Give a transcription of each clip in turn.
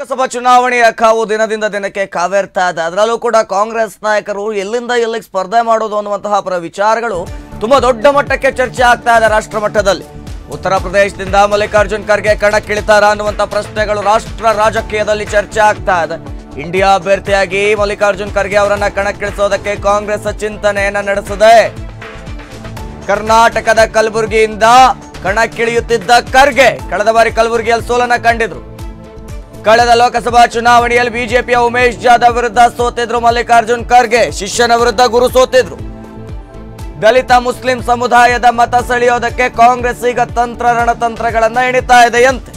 ಲೋಕಸಭಾ ಚುನಾವಣೆಯ ಕಾವು ದಿನದಿಂದ ದಿನಕ್ಕೆ ಕಾವೇರ್ತಾ ಇದೆ ಅದರಲ್ಲೂ ಕೂಡ ಕಾಂಗ್ರೆಸ್ ನಾಯಕರು ಎಲ್ಲಿಂದ ಎಲ್ಲಿಗೆ ಸ್ಪರ್ಧೆ ಮಾಡೋದು ಅನ್ನುವಂತಹ ಪರ ವಿಚಾರಗಳು ತುಂಬಾ ದೊಡ್ಡ ಮಟ್ಟಕ್ಕೆ ಚರ್ಚೆ ಆಗ್ತಾ ಇದೆ ರಾಷ್ಟ್ರ ಮಟ್ಟದಲ್ಲಿ ಉತ್ತರ ಪ್ರದೇಶದಿಂದ ಮಲ್ಲಿಕಾರ್ಜುನ್ ಖರ್ಗೆ ಕಣಕ್ಕಿಳಿತಾರ ಅನ್ನುವಂಥ ಪ್ರಶ್ನೆಗಳು ರಾಷ್ಟ್ರ ರಾಜಕೀಯದಲ್ಲಿ ಚರ್ಚೆ ಆಗ್ತಾ ಇದೆ ಇಂಡಿಯಾ ಅಭ್ಯರ್ಥಿಯಾಗಿ ಮಲ್ಲಿಕಾರ್ಜುನ್ ಖರ್ಗೆ ಅವರನ್ನ ಕಣಕ್ಕಿಳಿಸೋದಕ್ಕೆ ಕಾಂಗ್ರೆಸ್ ಚಿಂತನೆಯನ್ನ ನಡೆಸಿದೆ ಕರ್ನಾಟಕದ ಕಲಬುರಗಿಯಿಂದ ಕಣಕ್ಕಿಳಿಯುತ್ತಿದ್ದ ಖರ್ಗೆ ಕಳೆದ ಬಾರಿ ಕಲಬುರಗಿಯಲ್ಲಿ ಸೋಲನ್ನ ಕಂಡಿದ್ರು ಕಳೆದ ಲೋಕಸಭಾ ಚುನಾವಣೆಯಲ್ಲಿ ಬಿಜೆಪಿಯ ಉಮೇಶ್ ಜಾಧವ್ ವಿರುದ್ಧ ಸೋತಿದ್ರು ಮಲ್ಲಿಕಾರ್ಜುನ್ ಖರ್ಗೆ ಶಿಷ್ಯನ ವಿರುದ್ಧ ಗುರು ಸೋತಿದ್ರು ದಲಿತ ಮುಸ್ಲಿಂ ಸಮುದಾಯದ ಮತ ಸೆಳೆಯೋದಕ್ಕೆ ಕಾಂಗ್ರೆಸ್ ಈಗ ತಂತ್ರ ರಣತಂತ್ರಗಳನ್ನ ಎಣಿತಾ ಇದೆಯಂತೆ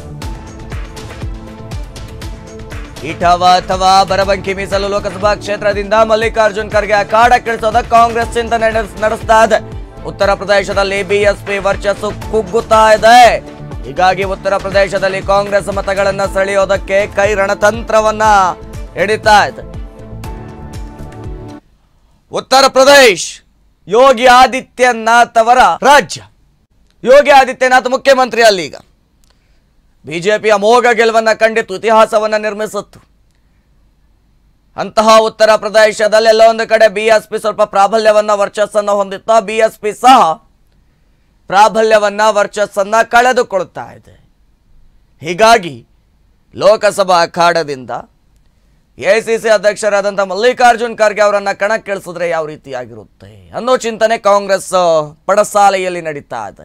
ಇಟವ ಅಥವಾ ಬರಬಂಕಿ ಮೀಸಲು ಲೋಕಸಭಾ ಕ್ಷೇತ್ರದಿಂದ ಮಲ್ಲಿಕಾರ್ಜುನ್ ಖರ್ಗೆ ಅಖಾಡಕ್ಕಿಳಿಸೋದಕ್ಕೆ ಕಾಂಗ್ರೆಸ್ ಚಿಂತನೆ ನಡೆಸ್- ನಡೆಸ್ತಾ ಇದೆ ಉತ್ತರ ಪ್ರದೇಶದಲ್ಲಿ ಬಿಎಸ್ಪಿ ವರ್ಚಸ್ಸು ಕುಗ್ಗುತ್ತಾ ಇದೆ ಹೀಗಾಗಿ ಉತ್ತರ ಪ್ರದೇಶದಲ್ಲಿ ಕಾಂಗ್ರೆಸ್ ಮತಗಳನ್ನ ಸೆಳೆಯೋದಕ್ಕೆ ಕೈ ರಣತಂತ್ರವನ್ನ ಎಣಿತಾ ಇದೆ ಉತ್ತರ ಪ್ರದೇಶ್ ಯೋಗಿ ಆದಿತ್ಯನಾಥ್ ಅವರ ರಾಜ್ಯ ಯೋಗಿ ಆದಿತ್ಯನಾಥ್ ಮುಖ್ಯಮಂತ್ರಿ ಅಲ್ಲಿ ಈಗ ಬಿಜೆಪಿಯ ಮೋಗ ಗೆಲುವನ್ನ ಕಂಡಿತ್ತು ಇತಿಹಾಸವನ್ನ ನಿರ್ಮಿಸಿತ್ತು ಅಂತಹ ಉತ್ತರ ಪ್ರದೇಶದಲ್ಲಿ ಎಲ್ಲ ಒಂದು ಕಡೆ ಬಿ ಎಸ್ ಪಿ ಸ್ವಲ್ಪ ಪ್ರಾಬಲ್ಯವನ್ನ ವರ್ಚಸ್ಸನ್ನ ಹೊಂದಿತ್ತು ಬಿ ಎಸ್ ಪಿ ಸಹ ಪ್ರಾಬಲ್ಯವನ್ನ ವರ್ಚಸ್ಸನ್ನ ಕಳೆದುಕೊಳ್ತಾ ಇದೆ ಹೀಗಾಗಿ ಲೋಕಸಭಾ ಅಖಾಡದಿಂದ ಎಐಸಿಸಿ ಅಧ್ಯಕ್ಷರಾದಂಥ ಮಲ್ಲಿಕಾರ್ಜುನ್ ಖರ್ಗೆ ಅವರನ್ನ ಕಣಕ್ಕಿಳಿಸಿದ್ರೆ ಯಾವ ರೀತಿಯಾಗಿರುತ್ತೆ ಅನ್ನೋ ಚಿಂತನೆ ಕಾಂಗ್ರೆಸ್ ಪಡಸಾಲೆಯಲ್ಲಿ ನಡೀತಾ ಇದೆ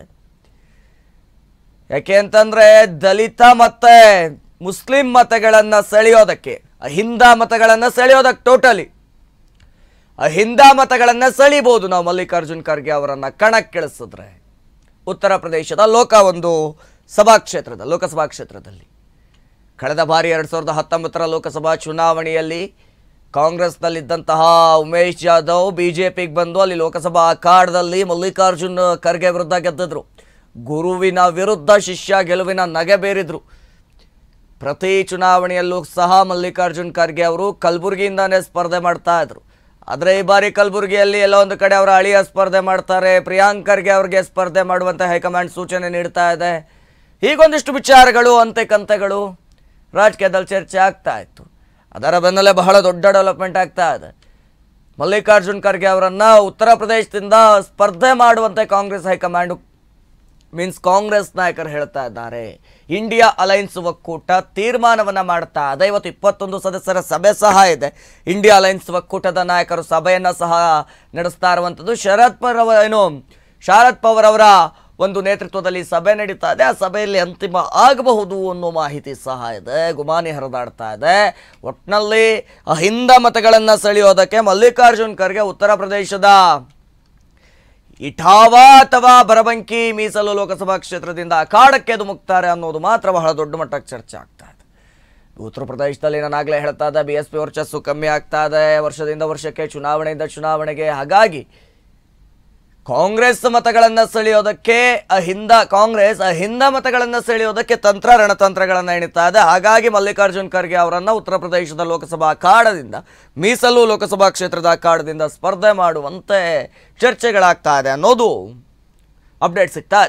ಯಾಕೆ ಅಂತಂದ್ರೆ ದಲಿತ ಮತ್ತೆ ಮುಸ್ಲಿಂ ಮತಗಳನ್ನ ಸೆಳೆಯೋದಕ್ಕೆ ಅಹಿಂದ ಮತಗಳನ್ನ ಸೆಳೆಯೋದಕ್ಕೆ ಟೋಟಲಿ ಅಹಿಂದ ಮತಗಳನ್ನ ಸೆಳಿಬಹುದು ನಾವು ಮಲ್ಲಿಕಾರ್ಜುನ್ ಖರ್ಗೆ ಅವರನ್ನ ಕಣಕ್ಕಿಳಿಸಿದ್ರೆ ಉತ್ತರ ಪ್ರದೇಶದ ಲೋಕ ಒಂದು ಸಭಾ ಕ್ಷೇತ್ರದ ಲೋಕಸಭಾ ಕ್ಷೇತ್ರದಲ್ಲಿ ಕಳೆದ ಬಾರಿ ಎರಡು ಸಾವಿರದ ಹತ್ತೊಂಬತ್ತರ ಲೋಕಸಭಾ ಚುನಾವಣೆಯಲ್ಲಿ ಕಾಂಗ್ರೆಸ್ನಲ್ಲಿದ್ದಂತಹ ಉಮೇಶ್ ಜಾಧವ್ ಬಿ ಜೆ ಪಿಗೆ ಬಂದು ಅಲ್ಲಿ ಲೋಕಸಭಾ ಅಖಾಡದಲ್ಲಿ ಮಲ್ಲಿಕಾರ್ಜುನ್ ಖರ್ಗೆ ವಿರುದ್ಧ ಗೆದ್ದಿದ್ರು ಗುರುವಿನ ವಿರುದ್ಧ ಶಿಷ್ಯ ಗೆಲುವಿನ ನಗೆ ಬೇರಿದ್ರು ಪ್ರತಿ ಚುನಾವಣೆಯಲ್ಲೂ ಸಹ ಮಲ್ಲಿಕಾರ್ಜುನ್ ಖರ್ಗೆ ಅವರು ಕಲಬುರಗಿಯಿಂದಾನೇ ಸ್ಪರ್ಧೆ ಮಾಡ್ತಾ ಇದ್ರು ಆದರೆ ಈ ಬಾರಿ ಕಲಬುರಗಿಯಲ್ಲಿ ಎಲ್ಲ ಒಂದು ಕಡೆ ಅವರ ಅಳಿಯ ಸ್ಪರ್ಧೆ ಮಾಡ್ತಾರೆ ಪ್ರಿಯಾಂಕ್ ಖರ್ಗೆ ಅವ್ರಿಗೆ ಸ್ಪರ್ಧೆ ಮಾಡುವಂತ ಹೈಕಮಾಂಡ್ ಸೂಚನೆ ನೀಡ್ತಾ ಇದೆ ಹೀಗೊಂದಿಷ್ಟು ವಿಚಾರಗಳು ಅಂತೆ ಕಂತೆಗಳು ರಾಜಕೀಯದಲ್ಲಿ ಚರ್ಚೆ ಆಗ್ತಾ ಇತ್ತು ಅದರ ಬೆನ್ನಲ್ಲೇ ಬಹಳ ದೊಡ್ಡ ಡೆವಲಪ್ಮೆಂಟ್ ಆಗ್ತಾ ಇದೆ ಮಲ್ಲಿಕಾರ್ಜುನ್ ಖರ್ಗೆ ಅವರನ್ನ ಉತ್ತರ ಪ್ರದೇಶದಿಂದ ಸ್ಪರ್ಧೆ ಮಾಡುವಂತೆ ಕಾಂಗ್ರೆಸ್ ಹೈಕಮಾಂಡ್ ಮೀನ್ಸ್ ಕಾಂಗ್ರೆಸ್ ನಾಯಕರು ಹೇಳ್ತಾ ಇದ್ದಾರೆ ಇಂಡಿಯಾ ಅಲೈನ್ಸ್ ಒಕ್ಕೂಟ ತೀರ್ಮಾನವನ್ನ ಮಾಡ್ತಾ ಇದೆ ಇವತ್ತು ಇಪ್ಪತ್ತೊಂದು ಸದಸ್ಯರ ಸಭೆ ಸಹ ಇದೆ ಇಂಡಿಯಾ ಅಲೈನ್ಸ್ ಒಕ್ಕೂಟದ ನಾಯಕರು ಸಭೆಯನ್ನ ಸಹ ನಡೆಸ್ತಾ ಇರುವಂಥದ್ದು ಶರದ್ ಪವಾರ್ ಅವ- ಏನು ಶರದ್ ಪವಾರ್ ಅವರ ಒಂದು ನೇತೃತ್ವದಲ್ಲಿ ಸಭೆ ನಡೀತಾ ಇದೆ ಆ ಸಭೆಯಲ್ಲಿ ಅಂತಿಮ ಆಗಬಹುದು ಅನ್ನೋ ಮಾಹಿತಿ ಸಹ ಇದೆ ಗುಮಾನಿ ಹರಿದಾಡ್ತಾ ಇದೆ ಒಟ್ಟಿನಲ್ಲಿ ಅಹಿಂದ ಮತಗಳನ್ನ ಸೆಳೆಯೋದಕ್ಕೆ ಮಲ್ಲಿಕಾರ್ಜುನ್ ಖರ್ಗೆ ಉತ್ತರ ಪ್ರದೇಶದ ಇಠಾವಾ ಅಥವಾ ಬರಬಂಕಿ ಮೀಸಲು ಲೋಕಸಭಾ ಕ್ಷೇತ್ರದಿಂದ ಅಖಾಡಕ್ಕೆ ಧುಮುಕ್ತಾರೆ ಅನ್ನೋದು ಮಾತ್ರ ಬಹಳ ದೊಡ್ಡ ಮಟ್ಟಕ್ಕೆ ಚರ್ಚೆ ಆಗ್ತಾ ಇದೆ ಉತ್ತರ ಪ್ರದೇಶದಲ್ಲಿ ನಾನಾಗಲೇ ಹೇಳ್ತಾ ಇದ್ದೆ ಬಿ ಎಸ್ ಪಿ ವರ್ಚಸ್ಸು ಕಮ್ಮಿ ಆಗ್ತಾ ಇದೆ ವರ್ಷದಿಂದ ವರ್ಷಕ್ಕೆ ಚುನಾವಣೆಯಿಂದ ಚುನಾವಣೆಗೆ ಹಾಗಾಗಿ ಕಾಂಗ್ರೆಸ್ ಮತಗಳನ್ನ ಸೆಳೆಯೋದಕ್ಕೆ ಅಹಿಂದ ಕಾಂಗ್ರೆಸ್ ಅಹಿಂದ ಮತಗಳನ್ನ ಸೆಳೆಯೋದಕ್ಕೆ ತಂತ್ರ ರಣತಂತ್ರಗಳನ್ನ ಎಣಿತಾ ಇದೆ ಹಾಗಾಗಿ ಮಲ್ಲಿಕಾರ್ಜುನ್ ಖರ್ಗೆ ಅವರನ್ನ ಉತ್ತರ ಪ್ರದೇಶದ ಲೋಕಸಭಾ ಅಖಾಡದಿಂದ ಮೀಸಲು ಲೋಕಸಭಾ ಕ್ಷೇತ್ರದ ಅಖಾಡದಿಂದ ಸ್ಪರ್ಧೆ ಮಾಡುವಂತೆ ಚರ್ಚೆಗಳಾಗ್ತಾ ಇದೆ ಅನ್ನೋದು ಅಪ್ಡೇಟ್ ಸಿಗ್ತಾ ಇದೆ